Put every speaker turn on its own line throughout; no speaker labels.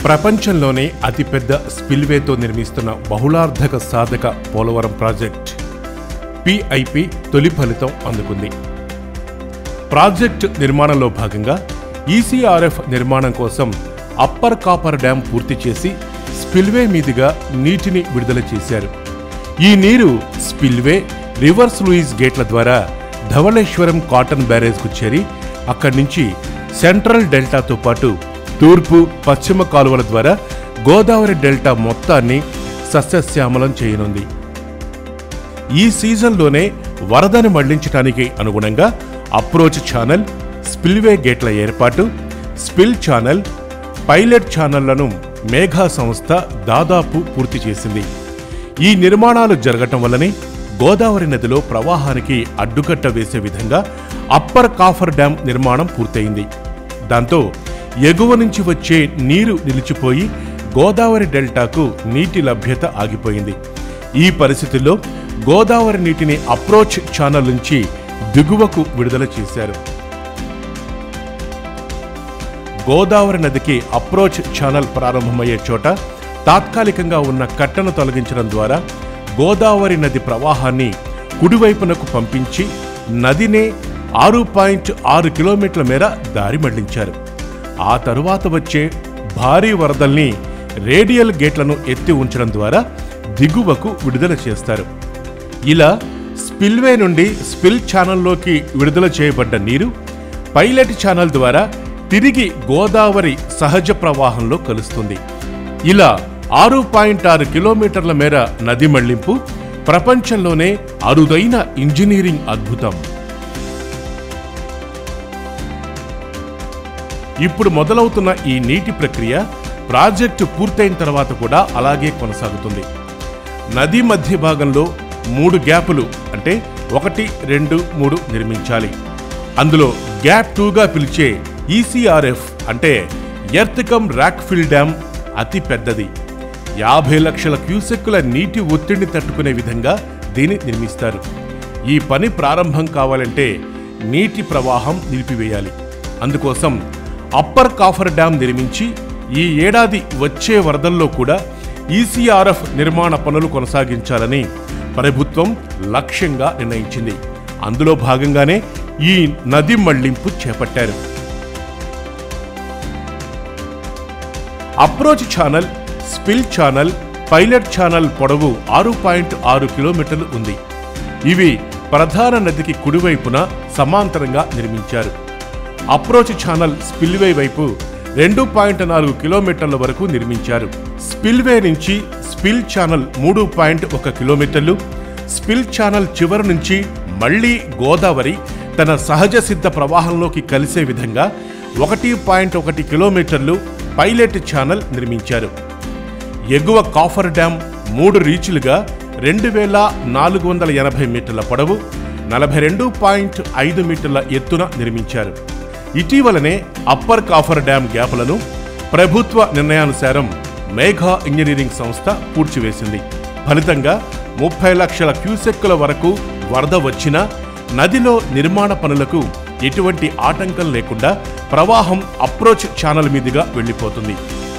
ప్రపంచంలోనే అతిపెద్ద స్పిల్వేతో నిర్మిస్తున్న బహుళార్థక సాధక పోలవరం ప్రాజెక్ట్ పిఐపి తొలి ఫలితం అందుకుంది ప్రాజెక్ట్ నిర్మాణంలో భాగంగా ఈసీఆర్ఎఫ్ నిర్మాణం కోసం అప్పర్ కాపర్ డ్యాం పూర్తి చేసి స్పిల్వే మీదుగా నీటిని విడుదల చేశారు ఈ నీరు స్పిల్వే రివర్స్ లూయిస్ గేట్ల ద్వారా ధవళేశ్వరం కాటన్ బ్యారేజ్కు చేరి అక్కడి నుంచి సెంట్రల్ డెల్టాతో పాటు తూర్పు పశ్చిమ కాలువల ద్వారా గోదావరి డెల్టా మొత్తాన్ని సస్యశ్యామలం చేయనుంది ఈ సీజన్లోనే వరదను మళ్లించడానికి అనుగుణంగా అప్రోచ్ ఛానల్ స్పిల్వే గేట్ల ఏర్పాటు స్పిల్ ఛానల్ పైలట్ ఛానళ్లను మేఘా సంస్థ దాదాపు పూర్తి చేసింది ఈ నిర్మాణాలు జరగటం వల్లనే గోదావరి నదిలో ప్రవాహానికి అడ్డుకట్ట వేసే విధంగా అప్పర్ కాఫర్ డ్యాం నిర్మాణం పూర్తయింది దాంతో ఎగువ నుంచి వచ్చే నీరు నిలిచిపోయి గోదావరి డెల్టాకు నీటి లభ్యత ఆగిపోయింది ఈ పరిస్థితుల్లో గోదావరి నీటిని అప్రోచ్ ఛానల్ నుంచి దిగువకు విడుదల చేశారు గోదావరి నదికి అప్రోచ్ ఛానల్ ప్రారంభమయ్యే చోట తాత్కాలికంగా ఉన్న కట్టను తొలగించడం ద్వారా గోదావరి నది ప్రవాహాన్ని కుడివైపునకు పంపించి నదినే ఆరు పాయింట్ ఆరు కిలోమీటర్ల మేర దారి మళ్లించారు ఆ తరువాత వచ్చే భారీ వరదల్ని రేడియల్ గేట్లను ఎత్తి ఉంచడం ద్వారా దిగువకు విడుదల చేస్తారు ఇలా స్పిల్వే నుండి స్పిల్ ఛానల్లోకి విడుదల చేయబడ్డ నీరు పైలట్ ఛానల్ ద్వారా తిరిగి గోదావరి సహజ ప్రవాహంలో కలుస్తుంది ఇలా ఆరు పాయింట్ ఆరు కిలోమీటర్ల మేర నది మళ్లింపు ప్రపంచంలోనే అరుదైన ఇంజనీరింగ్ అద్భుతం ఇప్పుడు మొదలవుతున్న ఈ నీటి ప్రక్రియ ప్రాజెక్టు పూర్తయిన తర్వాత కూడా అలాగే కొనసాగుతుంది నది మధ్య భాగంలో మూడు గ్యాపులు అంటే ఒకటి రెండు మూడు నిర్మించాలి అందులో గ్యాప్ టూగా పిలిచే ఈసీఆర్ఎఫ్ అంటే ఎర్త్కమ్ రాక్ఫిల్ డ్యామ్ అతి పెద్దది యాభై లక్షల క్యూసెక్కుల నీటి ఒత్తిడిని తట్టుకునే విధంగా దీన్ని నిర్మిస్తారు ఈ పని ప్రారంభం కావాలంటే నీటి ప్రవాహం నిలిపివేయాలి అందుకోసం అప్పర్ కాఫర్ డ్యాం నిర్మించి ఈ ఏడాది వచ్చే వరదల్లో కూడా ఈసీఆర్ఎఫ్ నిర్మాణ పనులు కొనసాగించాలని ప్రభుత్వం లక్ష్యంగా నిర్ణయించింది అందులో భాగంగానే ఈ నది మళ్లింపు చేపట్టారు approach channel spill channel pilot channel పొడవు ఆరు పాయింట్ ఆరు కిలోమీటర్లు ఉంది ఇవి ప్రధాన నదికి కుడివైపున సమాంతరంగా నిర్మించారు అప్రోచ్ ఛానల్ స్పిల్వే వైపు రెండు పాయింట్ నాలుగు కిలోమీటర్ల వరకు నిర్మించారు స్పిల్వే నుంచి స్పిల్ ఛానల్ మూడు పాయింట్ ఒక కిలోమీటర్లు స్పిల్ ఛానల్ చివరి నుంచి మళ్లీ గోదావరి తన సహజ సిద్ధ ప్రవాహంలోకి కలిసే విధంగా ఒకటి పాయింట్ ఒకటి కిలోమీటర్లు పైలట్ ఛానల్ నిర్మించారు ఎగువ కాఫర్ డ్యాం మూడు రీచులుగా రెండు వేల నాలుగు వందల ఎనభై మీటర్ల పొడవు నలభై రెండు పాయింట్ ఐదు మీటర్ల ఎత్తున నిర్మించారు ఇటీవలనే అప్పర్ కాఫర్ డ్యాం గ్యాపులను ప్రభుత్వ నిర్ణయానుసారం మేఘా ఇంజనీరింగ్ సంస్థ పూడ్చివేసింది ఫలితంగా ముప్పై లక్షల క్యూసెక్కుల వరకు వరద వచ్చినా నదిలో నిర్మాణ పనులకు ఎటువంటి ఆటంకం లేకుండా ప్రవాహం అప్రోచ్ ఛానల్ మీదుగా వెళ్లిపోతుంది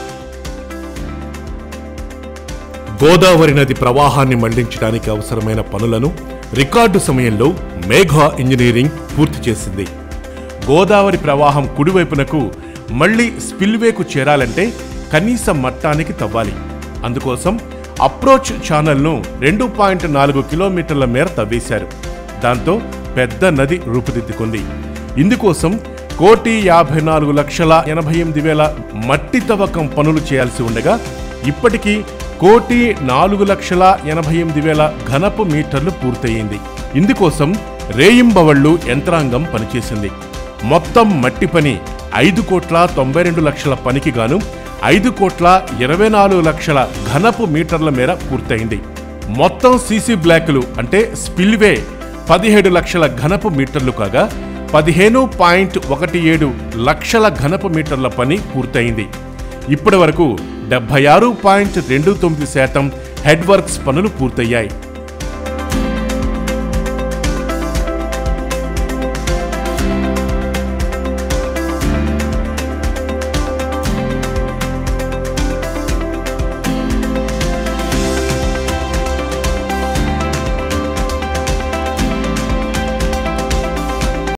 గోదావరి నది ప్రవాహాన్ని మళ్లించడానికి అవసరమైన పనులను రికార్డు సమయంలో మేఘా ఇంజనీరింగ్ పూర్తి చేసింది గోదావరి ప్రవాహం కుడివైపునకు మళ్లీ స్పిల్వేకు చేరాలంటే కనీస మట్టానికి తవ్వాలి అందుకోసం అప్రోచ్ ఛానల్ను రెండు పాయింట్ నాలుగు కిలోమీటర్ల మేర తవ్వేశారు దాంతో పెద్ద నది రూపుదిద్దుకుంది ఇందుకోసం కోటి యాభై నాలుగు లక్షల ఎనభై ఎనిమిది వేల మట్టి తవ్వకం పనులు చేయాల్సి ఉండగా ఇప్పటికీ కోటి నాలుగు లక్షల ఎనభై ఎనిమిది వేల ఘనపు మీటర్లు పూర్తయింది ఇందుకోసం రేయింబవళ్లు యంత్రాంగం పనిచేసింది మొత్తం మట్టి పని ఐదు కోట్ల తొంభై రెండు లక్షల పనికి గాను ఐదు కోట్ల ఇరవై నాలుగు లక్షల ఘనపు మీటర్ల మేర పూర్తయింది మొత్తం సీసీ బ్లాకులు అంటే స్పిల్వే పదిహేడు లక్షల ఘనపు మీటర్లు కాగా పదిహేను పాయింట్ ఒకటి ఏడు లక్షల ఘనపు మీటర్ల పని పూర్తయింది ఇప్పటి వరకు డెబ్బై ఆరు పాయింట్ రెండు తొమ్మిది శాతం హెడ్ వర్క్స్ పనులు పూర్తయ్యాయి